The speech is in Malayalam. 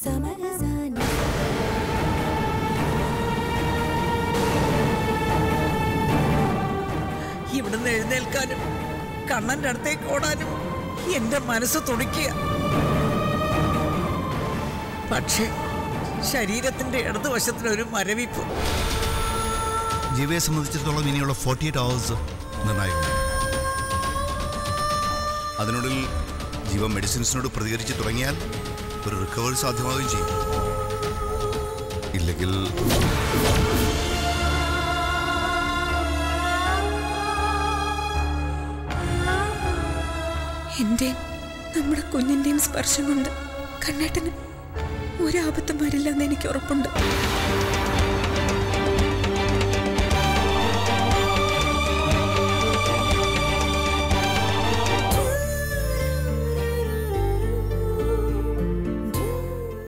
ഇവിടുന്ന് എഴുന്നേൽക്കാനും കണ്ണന്റെ അടുത്തേക്ക് ഓടാനും എന്റെ മനസ്സ് തുടിക്കുക പക്ഷേ ശരീരത്തിന്റെ ഇടതുവശത്തിന് ഒരു മരവിപ്പ് ജീവയെ സംബന്ധിച്ചിടത്തോളം ഇനിയുള്ള ഫോർട്ടി എയ്റ്റ് അവേഴ്സ് നിർണായകമാണ് അതിനുള്ളിൽ ജീവ മെഡിസിൻസിനോട് പ്രതികരിച്ച് തുടങ്ങിയാൽ ഒരു റിക്കവറി സാധ്യമാവുകയും ചെയ്യും ഇല്ലെങ്കിൽ എന്റെയും നമ്മുടെ കുഞ്ഞിന്റെയും സ്പർശം കൊണ്ട് കണ്ണേട്ടന് ഒരാപത്തും വരില്ലെന്ന് എനിക്ക് ഉറപ്പുണ്ട്